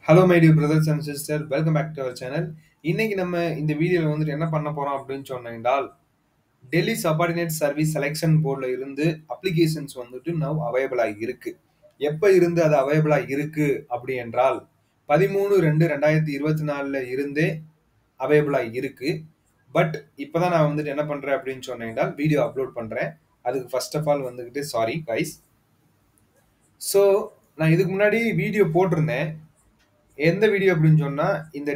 hello my dear brothers and sister welcome back to our channel இன்னைக்கு நம்ம இந்த வீடியோவில் வந்துட்டு என்ன பண்ண போறோம் அப்படின்னு சொன்னீங்கன்றால் டெல்லி சபார்டினேட் சர்வீஸ் செலெக்ஷன் போர்டில் இருந்து அப்ளிகேஷன்ஸ் வந்துட்டு நவ் அவைலபிளாக இருக்கு எப்போ இருந்து அது அவைலபிளாக இருக்கு அப்படி என்றால் பதிமூணு ரெண்டு ரெண்டாயிரத்தி இருபத்தி நாலில் இருந்தே அவைலபிளாக இருக்கு பட் இப்போ தான் நான் வந்துட்டு என்ன பண்ணுறேன் அப்படின்னு சொன்னீங்கன்னா வீடியோ அப்லோட் பண்ணுறேன் அதுக்கு ஃபர்ஸ்ட் ஆஃப் ஆல் வந்துக்கிட்டு சாரி கைஸ் ஸோ நான் இதுக்கு முன்னாடி வீடியோ போட்டிருந்தேன் எந்த வீடியோ அப்படின்னு சொன்னால் இந்த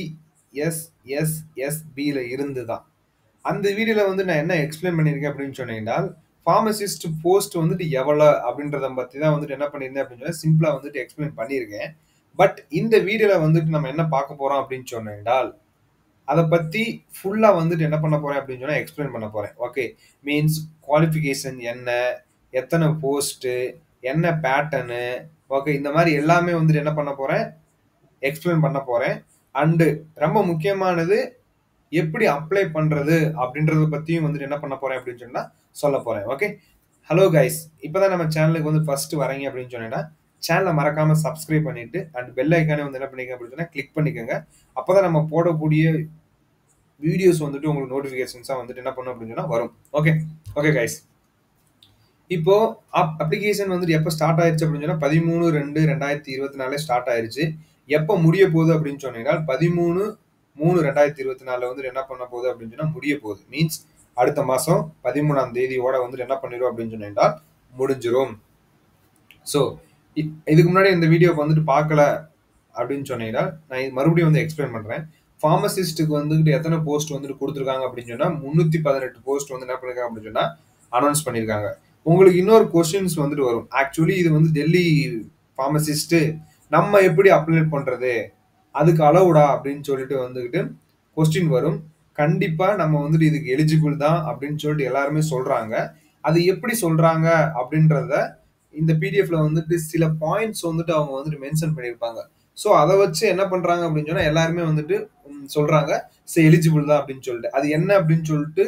டிஎஸ்எஸ்எஸ்பியில் இருந்து தான் அந்த வீடியோவில் வந்து நான் என்ன எக்ஸ்பிளைன் பண்ணியிருக்கேன் அப்படின்னு சொன்னீங்கன்னா ஃபார்மசிஸ்ட் போஸ்ட் வந்துட்டு எவ்வளோ அப்படின்றத பற்றி தான் வந்துட்டு என்ன பண்ணியிருந்தேன் அப்படின்னு சொன்னால் சிம்பிளாக வந்துட்டு எக்ஸ்பிளைன் பண்ணியிருக்கேன் பட் இந்த வீடியோவில் வந்துட்டு நம்ம என்ன பார்க்க போகிறோம் அப்படின்னு சொன்னால் அதை பற்றி ஃபுல்லாக வந்துட்டு என்ன பண்ண போகிறேன் அப்படின்னு சொன்னால் எக்ஸ்பிளைன் பண்ண போகிறேன் ஓகே மீன்ஸ் குவாலிஃபிகேஷன் என்ன எத்தனை போஸ்ட்டு என்ன பேட்டர்னு ஓகே இந்த மாதிரி எல்லாமே வந்துட்டு என்ன பண்ண போகிறேன் எக்ஸ்பிளைன் பண்ண போகிறேன் அண்டு ரொம்ப முக்கியமானது எப்படி அப்ளை பண்ணுறது அப்படின்றத பற்றியும் வந்துட்டு என்ன பண்ண போகிறேன் அப்படின்னு சொன்னால் சொல்ல போகிறேன் ஓகே ஹலோ கைஸ் இப்போ தான் நம்ம சேனலுக்கு வந்து ஃபஸ்ட்டு வரீங்க அப்படின்னு சொன்னீங்கன்னா சேனலை மறக்காமல் சப்ஸ்கிரைப் பண்ணிவிட்டு அண்ட் பெல் ஐக்கானே வந்து என்ன பண்ணிக்க அப்படின்னு சொன்னால் கிளிக் பண்ணிக்கோங்க அப்போ தான் நம்ம போடக்கூடிய வீடியோஸ் வந்துட்டு உங்களுக்கு நோட்டிஃபிகேஷன்ஸாக வந்துட்டு என்ன பண்ணும் அப்படின்னு சொன்னால் வரும் ஓகே ஓகே கைஸ் இப்போ அப் அப்ளிகேஷன் வந்துட்டு எப்போ ஸ்டார்ட் ஆயிருச்சு அப்படின்னு சொன்னால் பதிமூணு ரெண்டு ரெண்டாயிரத்தி இருபத்தி நாலே ஸ்டார்ட் ஆயிருச்சு எப்போ முடிய போகுது அப்படின்னு சொன்னீங்கன்னா பதிமூணு மூணு ரெண்டாயிரத்தி இருபத்தி நாலில் வந்துட்டு என்ன பண்ண போகுது அப்படின்னு சொன்னால் முடிய போகுது மீன்ஸ் அடுத்த மாதம் பதிமூணாம் தேதியோட வந்துட்டு என்ன பண்ணிடும் அப்படின்னு சொன்னீங்கன்னா முடிஞ்சிரும் ஸோ இதுக்கு முன்னாடி இந்த வீடியோக்கு வந்துட்டு பார்க்கல அப்படின்னு சொன்னீங்கன்னா நான் இது மறுபடியும் வந்து எக்ஸ்பிளைன் பண்ணுறேன் ஃபார்மசிஸ்ட்டுக்கு வந்துட்டு எத்தனை போஸ்ட் வந்துட்டு கொடுத்துருக்காங்க அப்படின்னு சொன்னால் முந்நூற்றி பதினெட்டு போஸ்ட் வந்து என்ன பண்ணிருக்காங்க அப்படின்னு சொன்னால் அனௌன்ஸ் பண்ணியிருக்காங்க உங்களுக்கு இன்னொரு கொஸ்டின்ஸ் வந்துட்டு வரும் ஆக்சுவலி இது வந்து டெல்லி ஃபார்மசிஸ்ட்டு நம்ம எப்படி அப்ளை பண்ணுறது அதுக்கு அளவுடா அப்படின்னு சொல்லிட்டு வந்துக்கிட்டு கொஸ்டின் வரும் கண்டிப்பாக நம்ம வந்துட்டு இதுக்கு எலிஜிபிள் தான் அப்படின்னு சொல்லிட்டு எல்லாருமே சொல்கிறாங்க அது எப்படி சொல்கிறாங்க அப்படின்றத இந்த பிடிஎஃப்ல வந்துட்டு சில பாயிண்ட்ஸ் வந்துட்டு அவங்க வந்துட்டு மென்ஷன் பண்ணியிருப்பாங்க ஸோ அதை வச்சு என்ன பண்ணுறாங்க அப்படின்னு சொன்னால் எல்லாருமே வந்துட்டு சொல்கிறாங்க சரி எலிஜிபிள் தான் அப்படின்னு சொல்லிட்டு அது என்ன அப்படின்னு சொல்லிட்டு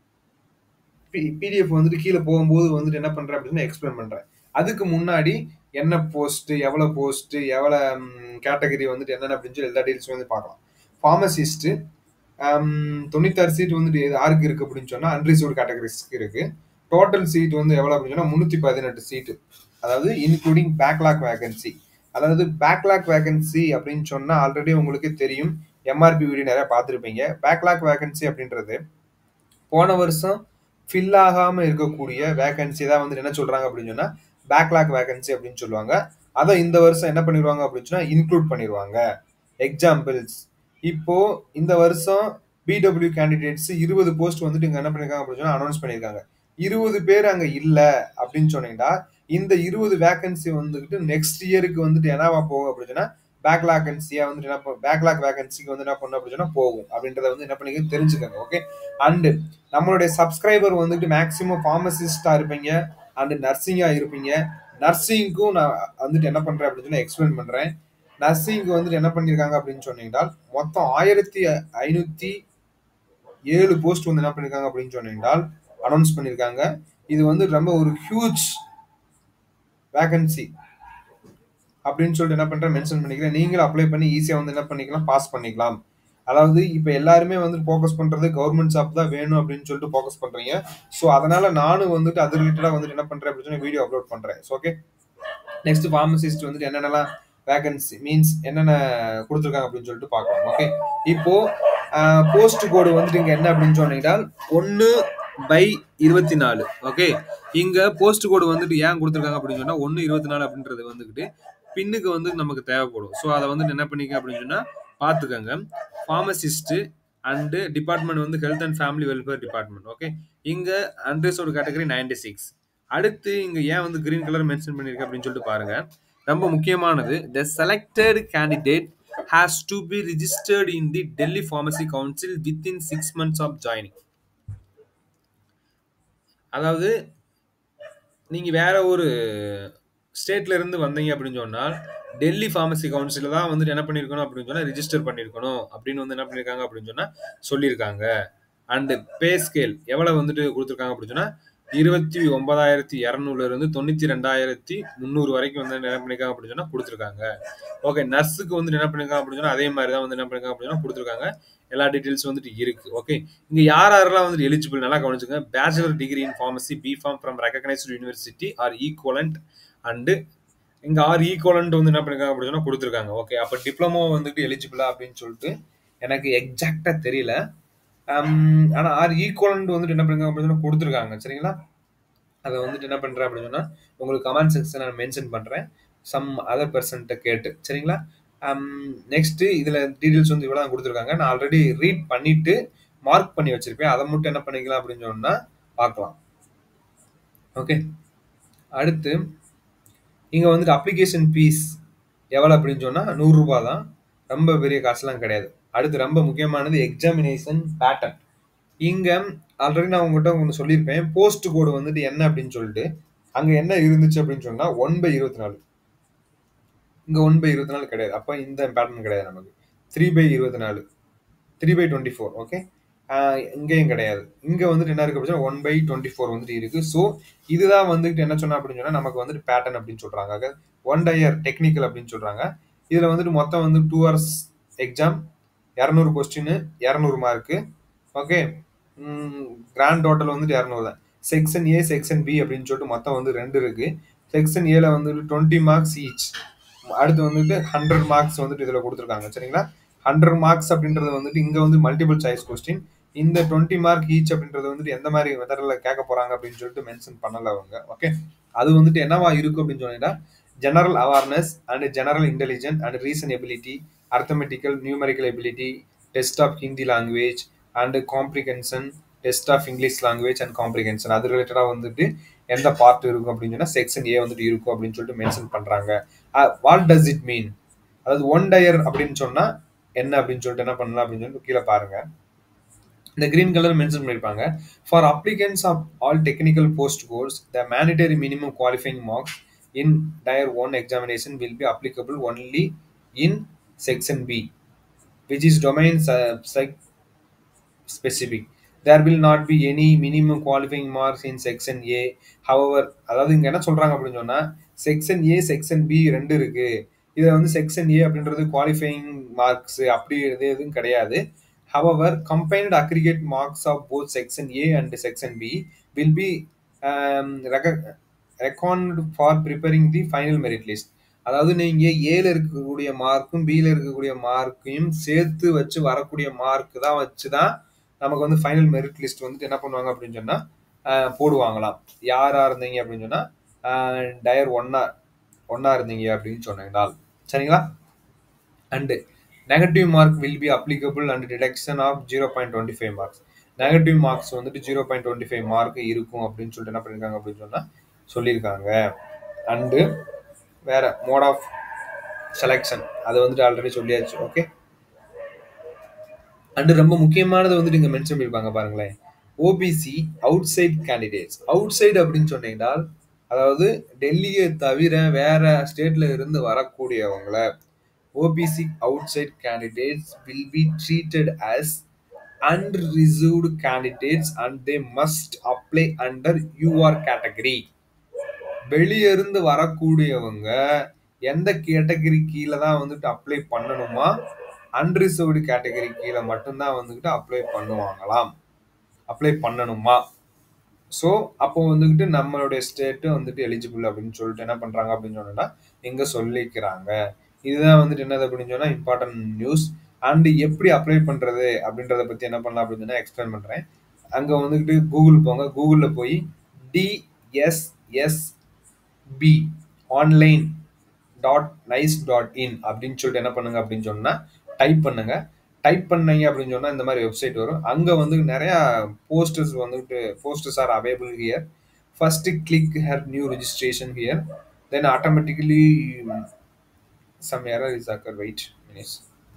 பிடிஎஃப் வந்துட்டு கீழே போகும்போது வந்துட்டு என்ன பண்ணுறேன் அப்படின்னு எக்ஸ்பிளைன் பண்ணுறேன் அதுக்கு முன்னாடி என்ன போஸ்ட்டு எவ்வளோ போஸ்ட்டு எவ்வளோ கேட்டகரி வந்துட்டு என்னென்ன அப்படின்னு சொல்லி எல்லா டீல்ஸும் வந்து பார்க்கலாம் ஃபார்மசிஸ்ட்டு தொண்ணூத்தாறு சீட் வந்துட்டு யாருக்கு இருக்குது அப்படின்னு சொன்னால் அன்ரிசர்வ்டு கேட்டகரிஸ்க்கு இருக்குது டோட்டல் சீட் வந்து எவ்வளோ அப்படின்னு சொன்னால் முந்நூற்றி பதினெட்டு சீட்டு அதாவது இன்க்ளூடிங் பேக்லாக் வேகன்சி அதாவது பேக்லாக் வேகன்சி அப்படின்னு சொன்னால் ஆல்ரெடி உங்களுக்கு தெரியும் எம்ஆர்பி வீடியோ நிறையா பார்த்துருப்பீங்க பேக்லாக் வேகன்சி அப்படின்றது போன வருஷம் ஃபில் ஆகாமல் இருக்கக்கூடிய வேகன்சி தான் வந்து என்ன சொல்கிறாங்க அப்படின்னு சொன்னால் பேக்லாக் வேகன்சி அப்படின்னு சொல்லுவாங்க அதை இந்த வருஷம் என்ன பண்ணிடுவாங்க அப்படின்னு சொன்னால் இன்க்ளூட் பண்ணிடுவாங்க எக்ஸாம்பிள்ஸ் இப்போ இந்த வருஷம் பிடபிள்யூ கேண்டிடேட்ஸ் இருபது போஸ்ட் வந்துட்டு இங்கே என்ன பண்ணியிருக்காங்க அப்படின்னு சொன்னால் அனௌன்ஸ் பண்ணியிருக்காங்க இருபது பேர் அங்கே இல்லை அப்படின்னு சொன்னீங்கன்னா இந்த இருபது வேகன்சி வந்துட்டு நெக்ஸ்ட் இயருக்கு வந்துட்டு என்னவா போகும் அப்படின்னு சொன்னால் பேக்லாக் வேகன்சியா வந்துட்டு என்ன பேக்லாக் வேகன்சிக்கு வந்து என்ன பண்ணும் அப்படின்னு சொன்னா போகும் அப்படின்றத வந்து என்ன பண்ணிக்க தெரிஞ்சுக்கோங்க ஓகே அண்டு நம்மளுடைய சப்ஸ்கிரைபர் வந்துட்டு மேக்சிமம் ஃபார்மசிஸ்டா இருப்பீங்க அண்டு நர்சிங்கா இருப்பீங்க நர்சிங்க்கும் நான் வந்துட்டு என்ன பண்றேன் அப்படின்னு சொல்லி எக்ஸ்பிளைன் பண்றேன் நர்சிங்க்கு வந்துட்டு என்ன பண்ணியிருக்காங்க அப்படின்னு சொன்னீங்கன்னா மொத்தம் ஆயிரத்தி ஐநூத்தி ஏழு போஸ்ட் வந்து என்ன பண்ணியிருக்காங்க அப்படின்னு சொன்னீங்கன்னா அனௌன்ஸ் பண்ணியிருக்காங்க இது வந்து ரொம்ப ஒரு ஹியூஜ் வேகன்சி அப்படின்னு சொல்லிட்டு என்ன பண்ணுறேன் மென்ஷன் பண்ணிக்கிறேன் நீங்களும் அப்ளை பண்ணி ஈஸியாக வந்து என்ன பண்ணிக்கலாம் பாஸ் பண்ணிக்கலாம் அதாவது இப்போ எல்லாருமே வந்து ஃபோக்கஸ் பண்ணுறது கவர்மெண்ட் ஜாப் தான் வேணும் அப்படின்னு சொல்லிட்டு ஃபோக்கஸ் பண்ணுறீங்க ஸோ அதனால நானும் வந்துட்டு அது ரிலேட்டடாக வந்துட்டு என்ன பண்ணுறேன் அப்படின்னு சொல்லி வீடியோ அப்லோட் பண்ணுறேன் ஸோ ஓகே நெக்ஸ்ட் ஃபார்மசிஸ்ட் வந்துட்டு என்னென்னலாம் வேகன்சி மீன்ஸ் என்னென்ன கொடுத்துருக்காங்க அப்படின்னு சொல்லிட்டு பார்க்கலாம் ஓகே இப்போ போஸ்ட் கோடு வந்துட்டு இங்கே என்ன அப்படின்னு சொன்னீங்கன்னா ஒன்று பை இருபத்தி நாலு ஓகே இங்கே போஸ்ட் கோடு வந்துட்டு ஏன் கொடுத்துருக்காங்க அப்படின்னு சொன்னால் ஒன்று இருபத்தி நாலு அப்படின்றது வந்துக்கிட்டு பின்னுக்கு வந்து நமக்கு தேவைப்படும் ஸோ அதை வந்து என்ன பண்ணிக்க அப்படின்னு சொன்னால் பார்த்துக்கோங்க ஃபார்மசிஸ்ட்டு அண்டு டிபார்ட்மெண்ட் வந்து health and family welfare department okay இங்கே அன்ரிசர்வ்டு கேட்டகரி நைன்டி சிக்ஸ் அடுத்து இங்கே ஏன் வந்து கிரீன் கலர் மென்ஷன் பண்ணியிருக்கு அப்படின்னு சொல்லிட்டு பாருங்க ரொம்ப முக்கியமானது the selected candidate has to be registered in the Delhi pharmacy council within six months of joining அதாவது நீங்கள் வேற ஒரு ஸ்டேட்ல இருந்து வந்தீங்க அப்படின்னு சொன்னால் டெல்லி ஃபார்மசி கவுன்சில் தான் வந்துட்டு என்ன பண்ணியிருக்கணும் அப்படின்னு சொன்னால் ரிஜிஸ்டர் பண்ணியிருக்கணும் அப்படின்னு வந்து என்ன பண்ணியிருக்காங்க அப்படின்னு சொன்னால் சொல்லியிருக்காங்க அண்டு பே ஸ்கேல் எவ்வளோ வந்துட்டு கொடுத்துருக்காங்க அப்படின்னு சொன்னால் இருபத்தி ஒன்பதாயிரத்தி இரநூறுல இருந்து தொண்ணூத்தி ரெண்டாயிரத்தி முந்நூறு வரைக்கும் வந்து என்ன பண்ணிருக்காங்க அப்படின்னு சொன்னா கொடுத்துருக்காங்க ஓகே நர்ஸுக்கு வந்து என்ன பண்ணிருக்காங்க அப்படின்னு சொன்னா அதே மாதிரி தான் வந்து என்ன பண்ணிருக்காங்க அப்படின்னு கொடுத்துருக்காங்க எல்லா டீடைல்ஸ் வந்துட்டு இருக்கு ஓகே இங்க யார் யாரெல்லாம் வந்துட்டு எலிஜிபிள் நல்லா கவனிச்சுங்க bachelor degree in pharmacy B pharm from recognised university or equivalent and இங்க ஆர் ஈக்குவலண்ட் வந்து என்ன பண்ணிருக்காங்க அப்படின்னு சொன்னா கொடுத்துருக்காங்க ஓகே அப்ப டிப்ளமோ வந்துட்டு எலிஜிபிளா அப்படின்னு சொல்லிட்டு எனக்கு எக்ஸாக்டா தெரியல ஆனா ஆர் ஈக்குவலண்ட் வந்துட்டு என்ன பண்ணுங்க அப்படின்னு சொன்னா கொடுத்துருக்காங்க சரிங்களா அதை வந்துட்டு என்ன பண்றேன் அப்படின்னு சொன்னா உங்களுக்கு கமெண்ட் செக்ஷன் நான் மென்ஷன் பண்றேன் சம் அதர் பர்சன்ட்ட கேட்டு சரிங்களா நெக்ஸ்ட் இதுல டீடைல்ஸ் வந்து இவ்வளவு கொடுத்துருக்காங்க நான் ஆல்ரெடி ரீட் பண்ணிட்டு மார்க் பண்ணி வச்சிருப்பேன் அதை மட்டும் என்ன பண்ணிக்கலாம் அப்படின்னு சொன்னா பார்க்கலாம் ஓகே அடுத்து இங்க வந்துட்டு அப்ளிகேஷன் ஃபீஸ் எவ்வளவு அப்படின்னு சொன்னா நூறு ரூபாய் தான் ரொம்ப பெரிய காசுலாம் கிடையாது அடுத்து ரொம்ப முக்கியமானது எக்ஸாமினேஷன் பேட்டர்ன் இங்க ஆல்ரெடி நான் உங்ககிட்ட ஒன்று சொல்லியிருப்பேன் போஸ்ட் கோடு வந்துட்டு என்ன அப்படின்னு சொல்லிட்டு அங்க என்ன இருந்துச்சு அப்படின்னு சொன்னா ஒன் பை இருபத்தி நாலு இங்க ஒன் பை இருபத்தி நாலு கிடையாது அப்ப இந்த பேட்டர்ன் கிடையாது நமக்கு த்ரீ பை இருபத்தி நாலு three by twenty four okay இங்கேயும் கிடையாது இங்க வந்துட்டு என்ன இருக்கு அப்படின்னா ஒன் பை டுவெண்ட்டி ஃபோர் வந்துட்டு இருக்கு ஸோ இதுதான் வந்துட்டு என்ன சொன்னா அப்படின்னு சொன்னா நமக்கு வந்துட்டு பேட்டர்ன் அப்படின்னு சொல்றாங்க ஒன் டயர் டெக்னிக்கல் அப்படின்னு சொல்றாங்க இதுல வந்துட்டு மொத்தம் வந்து டூ ஹவர்ஸ் எக்ஸாம் இரநூறு கொஸ்டின் இரநூறு மார்க்கு ஓகே கிராண்ட் டோட்டல் வந்துட்டு இரநூறு தான் செக்ஷன் ஏ செக்ஷன் பி அப்படின்னு சொல்லிட்டு மொத்தம் வந்து ரெண்டு இருக்கு செக்ஷன் ஏல வந்துட்டு டுவெண்ட்டி மார்க்ஸ் ஈச் அடுத்து வந்துட்டு ஹண்ட்ரட் மார்க்ஸ் வந்துட்டு இதுல கொடுத்துருக்காங்க சரிங்களா ஹண்ட்ரட் மார்க்ஸ் அப்படின்றது வந்துட்டு இங்க வந்து மல்டிபிள் சாய்ஸ் கொஸ்டின் இந்த டுவெண்ட்டி மார்க் ஈச் அப்படின்றது வந்துட்டு எந்த மாதிரி மெத்தட்ல கேட்க போறாங்க அப்படின்னு சொல்லிட்டு மென்ஷன் பண்ணல அவங்க ஓகே அது வந்துட்டு என்னவா இருக்கும் அப்படின்னு சொன்னீங்கன்னா general awareness and general intelligent and reason ability arithmetical numerical ability test of Hindi language and comprehension test of English language and comprehension அது ரிலேட்டடாக வந்துட்டு எந்த பார்ட் இருக்கும் அப்படின்னு சொன்னா செக்ஷன் ஏ வந்துட்டு இருக்கும் அப்படின்னு சொல்லிட்டு மென்ஷன் பண்றாங்க வாட் டஸ் இட் மீன் அதாவது ஒன் டயர் அப்படின்னு சொன்னா என்ன அப்படின்னு சொல்லிட்டு என்ன பண்ணலாம் அப்படின்னு சொல்லிட்டு கீழே பாருங்க இந்த கிரீன் கலர் மென்ஷன் பண்ணிருப்பாங்க for applicants of all technical post course the mandatory minimum qualifying marks in tier one examination will be applicable only in section B which is domain uh, specific there will not be any minimum qualifying marks in section a however அதாவது இங்க என்ன சொல்றாங்க அப்படின்னு சொன்னா section A section B ரெண்டு இருக்கு இதுல வந்து செக்ஷன் ஏ அப்படின்றது குவாலிஃபைங் மார்க்ஸ் அப்படி எது எதுவும் கிடையாது however combined aggregate marks of both section A and section B will be record for preparing the final merit list அதாவது நீங்க ஏல இருக்கக்கூடிய மார்க்கும் பில இருக்கக்கூடிய மார்க்கையும் சேர்த்து வச்சு வரக்கூடிய மார்க் தான் வச்சு தான் நமக்கு வந்து ஃபைனல் மெரிட் லிஸ்ட் வந்துட்டு என்ன பண்ணுவாங்க அப்படின்னு சொன்னா போடுவாங்களாம் யாரா இருந்தீங்க அப்படின்னு சொன்னா டயர் ஒன்னா ஒன்னா இருந்தீங்க அப்படின்னு சொன்னீங்கனால் சரிங்களா and negative mark will be applicable and deduction of zero point twenty five marks negative marks வந்துட்டு zero point twenty five mark இருக்கும் அப்படின்னு சொல்லிட்டு என்ன பண்ணிருக்காங்க அப்படின்னு சொன்னா சொல்லியிருக்காங்க அண்டு வேற மோட் ஆஃப் செலெக்ஷன் அது வந்துட்டு ஆல்ரெடி சொல்லியாச்சு ஓகே அண்டு ரொம்ப முக்கியமானது வந்துட்டு இங்க மென்ஷன் பண்ணிருப்பாங்க பாருங்களேன் OBC outside candidates outside அப்படின்னு சொன்னீங்கன்னா அதாவது டெல்லியை தவிர வேற ஸ்டேட்ல இருந்து வரக்கூடியவங்கள OBC outside candidates will be treated as unreserved candidates and they must apply under UR category வெளியிருந்து வரக்கூடியவங்க எந்த கேட்டகரி கீழே தான் வந்துட்டு அப்ளை பண்ணணுமா அன்ரிசர்வ்டு கேட்டகரி கீழே மட்டும்தான் வந்துக்கிட்டு அப்ளை பண்ணுவாங்களாம் அப்ளை பண்ணணுமா ஸோ அப்போ வந்துக்கிட்டு நம்மளுடைய ஸ்டேட்டு வந்துட்டு எலிஜிபிள் அப்படின்னு சொல்லிட்டு என்ன பண்ணுறாங்க அப்படின்னு சொன்னா இங்கே சொல்லிக்கிறாங்க இதுதான் வந்துட்டு என்னது அப்படின்னு சொன்னால் இம்பார்ட்டன்ட் நியூஸ் அண்டு எப்படி அப்ளை பண்ணுறது அப்படின்றத பற்றி என்ன பண்ணலாம் அப்படின்னு சொன்னால் எக்ஸ்பிளைன் பண்ணுறேன் அங்கே வந்துக்கிட்டு கூகுள் போங்க கூகுளில் போய் DSS B online dot nice dot in அப்படின்னு சொல்லிட்டு என்ன பண்ணுங்க அப்படின்னு சொன்னா டைப் பண்ணுங்க டைப் பண்ணீங்க அப்படின்னு சொன்னா இந்த மாதிரி வெப்சைட் வரும் அங்க வந்து நிறைய போஸ்டர்ஸ் வந்துட்டு posters are available here first click here new registration here then automatically some error is occur wait minutes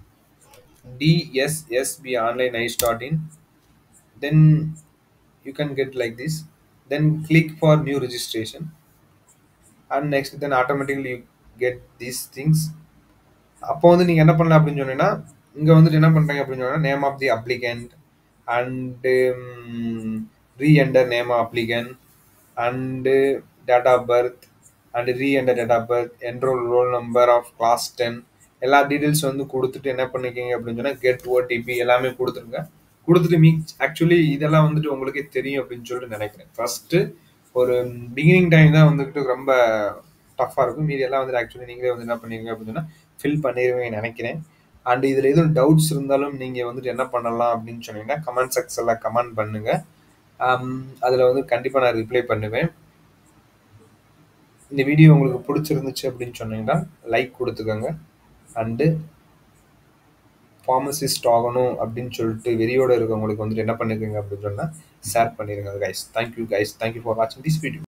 DSSB online nice dot in then you can get like this then click for new registration and next then automatically you get these things அப்போ வந்து நீங்கள் என்ன பண்ணலாம் அப்படின்னு சொன்னீங்கன்னா இங்கே வந்துட்டு என்ன பண்ணுறீங்க அப்படின்னு சொன்னால் name of the applicant and reenter name of applicant and date of birth and reenter date of birth enrol roll number of class ten எல்லா டீட்டெயில்ஸ் வந்து கொடுத்துட்டு என்ன பண்ணிக்கிங்க அப்படின்னு சொன்னால் கெட் ஓடிபி எல்லாமே கொடுத்துருங்க கொடுத்துட்டு மீ ஆக்சுவலி இதெல்லாம் வந்துட்டு உங்களுக்கே தெரியும் அப்படின்னு சொல்லிட்டு நினைக்கிறேன் ஃபர்ஸ்ட்டு ஒரு பிகினிங் டைம் தான் வந்துட்டு ரொம்ப டஃப்பாக இருக்கும் மீதி எல்லாம் வந்து ஆக்சுவலி நீங்களே வந்து என்ன பண்ணிருங்க அப்படின்னு சொன்னால் ஃபில் பண்ணிடுவீங்கன்னு நினைக்கிறேன் அண்ட் இதில் எதுவும் டவுட்ஸ் இருந்தாலும் நீங்கள் வந்துட்டு என்ன பண்ணலாம் அப்படின்னு சொன்னீங்கன்னா கமெண்ட் செக்ஷனில் கமெண்ட் பண்ணுங்கள் அதில் வந்து கண்டிப்பாக நான் ரிப்ளை பண்ணுவேன் இந்த வீடியோ உங்களுக்கு பிடிச்சிருந்துச்சு அப்படின்னு சொன்னீங்கன்னா லைக் கொடுத்துக்கோங்க அண்டு ஃபார்மசிஸ்ட் ஆகணும் அப்படின்னு சொல்லிட்டு வெறியோட இருக்கவங்களுக்கு வந்துட்டு என்ன பண்ணுங்க அப்படின்னு சொன்னால் ஷேர் பண்ணிடுங்க guys thank you guys thank you for வாட்சிங் திஸ் வீடியோ